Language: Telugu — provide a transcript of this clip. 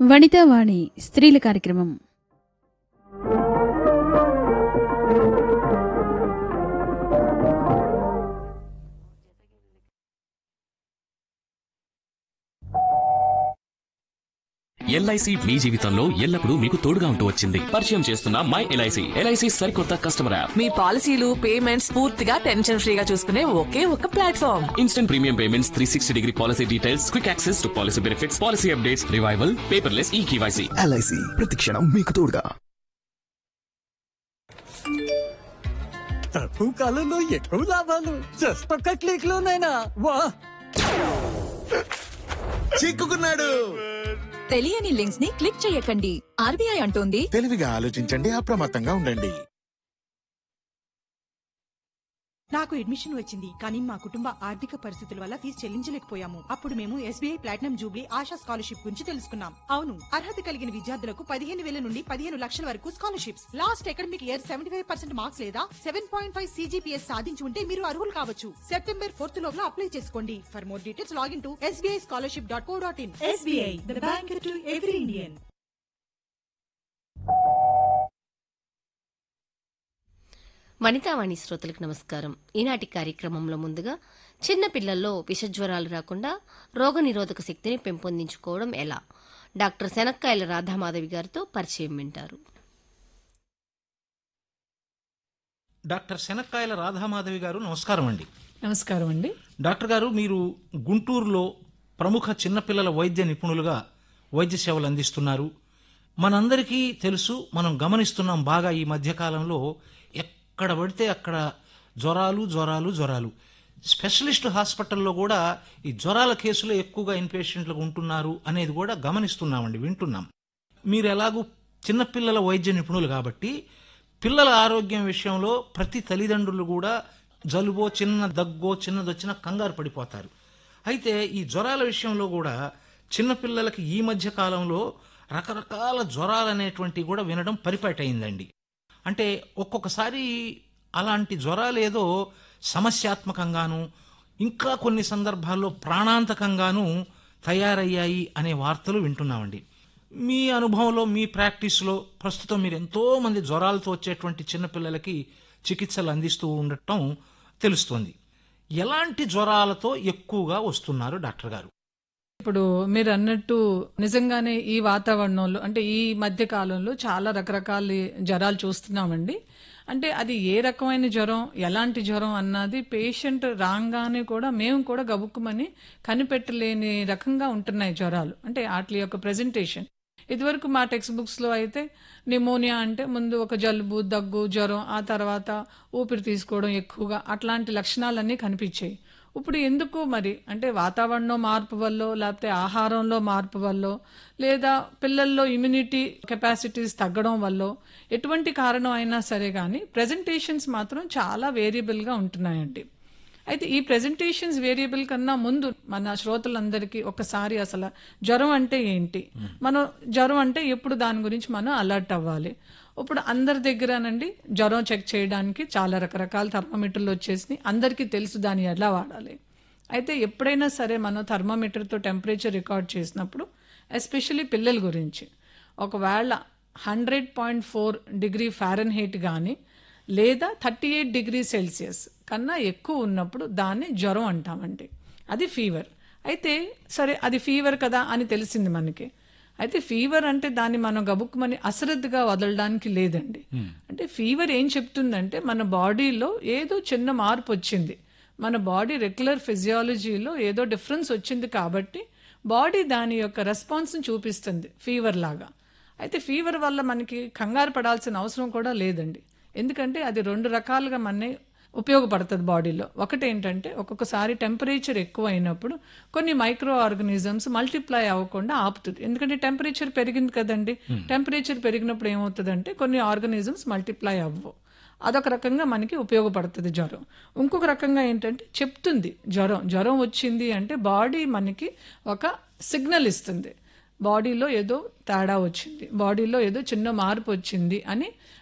వనితావాణి స్త్రీల కార్యక్రమం ఎల్ఐసి మీ జీవితంలో ఎల్లప్పుడూ మీకు తోడుగా ఉంటూ వచ్చింది పరిచయం చేస్తున్న మై ఎల్ఐసి ఎల్ఐసి సరికొత్త కస్టమర్ యాప్ మీ పాలసీలు పేమెంట్స్ పూర్తిగా టెన్షన్ ఫ్రీగా చూసుకునే ఒకే ఒక platform instant premium payments three sixty degree policy details quick access to policy benefits policy updates revival paperless e KYC LIC ప్రతిక్షణం మీకు తోడుగా తక్కువ కాలంలో ఎక్కువ లాభాలు జస్ట్ ఒక్క క్లిక్ లోనైనా వా చిక్కుకున్నాడు తెలియని లింక్స్ ని క్లిక్ చేయకండి ఆర్బీఐ అంటోంది తెలివిగా ఆలోచించండి అప్రమత్తంగా ఉండండి నాకు అడ్మిషన్ వచ్చింది కానీ మా కుటుంబ ఆర్థిక పరిస్థితుల వల్ల ఫీజు చెల్లించలేకపోయాము అప్పుడు మేము SBI platinum jubilee Asha scholarship గురించి తెలుసుకున్నాం అవును అర్హత కలిగిన విద్యార్థులకు పదిహేను వేల నుండి పదిహేను లక్షల వరకు scholarships last academic year seventy five percent marks లేదా సెవెన్ పాయింట్ ఫైవ్ సీజీపీఎస్ సాధించి ఉంటే మీరు అర్హులు కావచ్చు సెప్టెంబర్ ఫోర్త్ లోపల అప్లై చేసుకోండి for more details log in to SBI scholarship dot co dot in SBI the bank to every Indian వనితావాణి శ్రోతలకు నమస్కారం ఈనాటి కార్యక్రమంలో ముందుగా చిన్న పిల్లల్లో విషజ్వరాలు రాకుండా రోగనిరోధక శక్తిని పెంపొందించుకోవడం ఎలా డాక్టర్ శనక్కాయల రాధామాధవి గారితో పరిచయం వింటారు డాక్టర్ శనక్కాయల రాధామాధవి గారు నమస్కారం అండి నమస్కారం అండి డాక్టర్ గారు మీరు గుంటూరులో ప్రముఖ చిన్నపిల్లల వైద్య నిపుణులుగా వైద్య సేవలు అందిస్తున్నారు మనందరికీ తెలుసు మనం గమనిస్తున్నాం బాగా ఈ మధ్యకాలంలో ఎక్కడ పడితే అక్కడ జ్వరాలు జ్వరాలు జ్వరాలు స్పెషలిస్ట్ హాస్పిటల్లో కూడా ఈ జ్వరాల కేసులు ఎక్కువగా ఇన్పేషెంట్లకు ఉంటున్నారు అనేది కూడా గమనిస్తున్నామండి వింటున్నాం మీరు ఎలాగూ చిన్నపిల్లల వైద్య నిపుణులు కాబట్టి పిల్లల ఆరోగ్యం విషయంలో ప్రతి తల్లిదండ్రులు కూడా జలుబో చిన్న దగ్గో చిన్నదొచ్చినా కంగారు పడిపోతారు అయితే ఈ జ్వరాల విషయంలో కూడా చిన్నపిల్లలకి ఈ మధ్య కాలంలో రకరకాల జ్వరాలు అనేటువంటివి కూడా వినడం పరిపాటైందండి అంటే ఒక్కొక్కసారి అలాంటి జ్వరాలు ఏదో సమస్యాత్మకంగాను ఇంకా కొన్ని సందర్భాల్లో ప్రాణాంతకంగాను తయారయ్యాయి అనే వార్తలు వింటున్నామండి మీ అనుభవంలో మీ ప్రాక్టీస్లో ప్రస్తుతం మీరు ఎంతో మంది జ్వరాలతో వచ్చేటువంటి చిన్నపిల్లలకి చికిత్సలు అందిస్తూ ఉండటం తెలుస్తోంది ఎలాంటి జ్వరాలతో ఎక్కువగా వస్తున్నారు డాక్టర్ గారు ఇప్పుడు మీరు అన్నట్టు నిజంగానే ఈ వాతావరణంలో అంటే ఈ మధ్య కాలంలో చాలా రకరకాల జ్వరాలు చూస్తున్నామండి అంటే అది ఏ రకమైన జ్వరం ఎలాంటి జ్వరం అన్నది పేషెంట్ రాగానే కూడా మేము కూడా గబుక్కుమని కనిపెట్టలేని రకంగా ఉంటున్నాయి జ్వరాలు అంటే వాటి యొక్క ప్రెజెంటేషన్ ఇదివరకు మా టెక్స్ట్ బుక్స్ లో అయితే నిమోనియా అంటే ముందు ఒక జలుబు దగ్గు జ్వరం ఆ తర్వాత ఊపిరి తీసుకోవడం ఎక్కువగా అట్లాంటి లక్షణాలన్నీ కనిపించాయి ఇప్పుడు ఎందుకు మరి అంటే వాతావరణం మార్పు వల్ల లేకపోతే ఆహారంలో మార్పు వల్ల లేదా పిల్లల్లో ఇమ్యూనిటీ కెపాసిటీస్ తగ్గడం వల్ల ఎటువంటి కారణం అయినా సరే కానీ ప్రెజెంటేషన్స్ మాత్రం చాలా వేరియబుల్గా ఉంటున్నాయండి అయితే ఈ ప్రెజెంటేషన్స్ వేరియబుల్ కన్నా ముందు మన శ్రోతలందరికీ ఒకసారి అసలు జ్వరం అంటే ఏంటి మనం జ్వరం అంటే ఎప్పుడు దాని గురించి మనం అలర్ట్ అవ్వాలి ఇప్పుడు అందరి దగ్గరనండి జ్వరం చెక్ చేయడానికి చాలా రకరకాల థర్మోమీటర్లు వచ్చేసి అందరికీ తెలుసు దాన్ని ఎలా వాడాలి అయితే ఎప్పుడైనా సరే మనం థర్మోమీటర్తో టెంపరేచర్ రికార్డ్ చేసినప్పుడు ఎస్పెషల్లీ పిల్లల గురించి ఒకవేళ hundred point four degree Fahrenheit కానీ లేదా థర్టీ ఎయిట్ డిగ్రీ సెల్సియస్ కన్నా ఎక్కువ ఉన్నప్పుడు దాన్ని జ్వరం అంటామండి అది ఫీవర్ అయితే సరే అది ఫీవర్ కదా అని తెలిసింది మనకి అయితే ఫీవర్ అంటే దాన్ని మనం గబుక్కుమని అశ్రద్ధగా వదలడానికి లేదండి అంటే ఫీవర్ ఏం చెప్తుందంటే మన బాడీలో ఏదో చిన్న మార్పు వచ్చింది మన బాడీ రెగ్యులర్ ఫిజియాలజీలో ఏదో డిఫరెన్స్ వచ్చింది కాబట్టి బాడీ దాని యొక్క రెస్పాన్స్ని చూపిస్తుంది ఫీవర్ లాగా అయితే ఫీవర్ వల్ల మనకి కంగారు పడాల్సిన అవసరం కూడా లేదండి ఎందుకంటే అది రెండు రకాలుగా మన ఉపయోగపడుతుంది బాడీలో ఒకటి ఏంటంటే ఒక్కొక్కసారి టెంపరేచర్ ఎక్కువ అయినప్పుడు కొన్ని మైక్రో ఆర్గనిజమ్స్ మల్టిప్లై అవ్వకుండా ఆపుతుంది ఎందుకంటే టెంపరేచర్ పెరిగింది కదండి టెంపరేచర్ పెరిగినప్పుడు ఏమవుతుందంటే కొన్ని ఆర్గనిజమ్స్ మల్టిప్లై అవ్వవు అదొక రకంగా మనకి ఉపయోగపడుతుంది జ్వరం ఇంకొక రకంగా ఏంటంటే చెప్తుంది జ్వరం జ్వరం వచ్చింది అంటే బాడీ మనకి ఒక సిగ్నల్ ఇస్తుంది బాడీలో ఏదో తేడా వచ్చింది బాడీలో ఏదో చిన్న మార్పు వచ్చింది అని